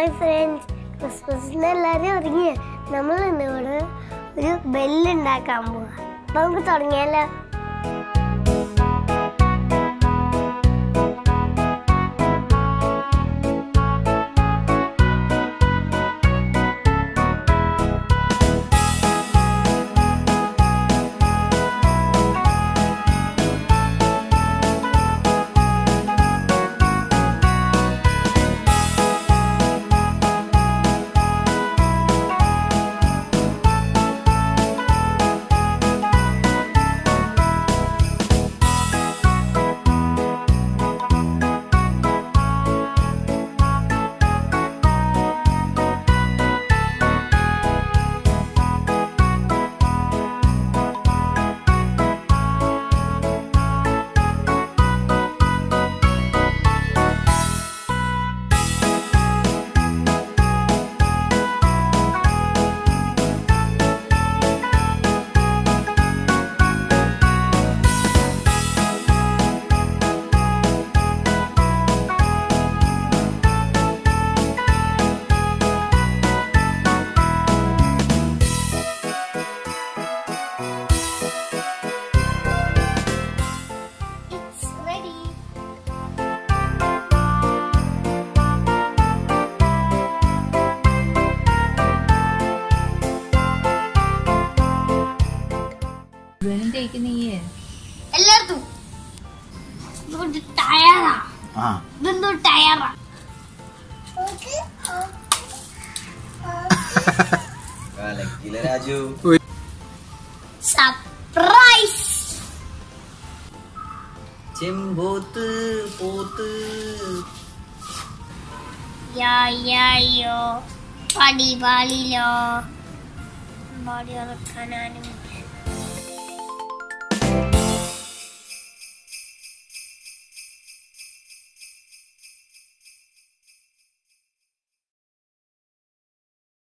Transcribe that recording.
Hi friends ക്രിസ്മസിന് എല്ലാവരും ഇറങ്ങിയ നമ്മൾ ഇന്നിവിടെ ഒരു ബെല്ല് ഉണ്ടാക്കാൻ പോവാ അപ്പൊ നമുക്ക് തുടങ്ങിയാലോ It's ready. എന്തൊക്കെ നീയേ എല്ലായിടത്തും ഇതൊരു ടയറാ ആ ഇതെന്തോ ടയറാ കലക്കില രാജു സർപ്രൈസ് ചെമ്പോത്ത് പോത്ത് യോ പടി പാളിലോ ബോഡി ഉറക്കാനും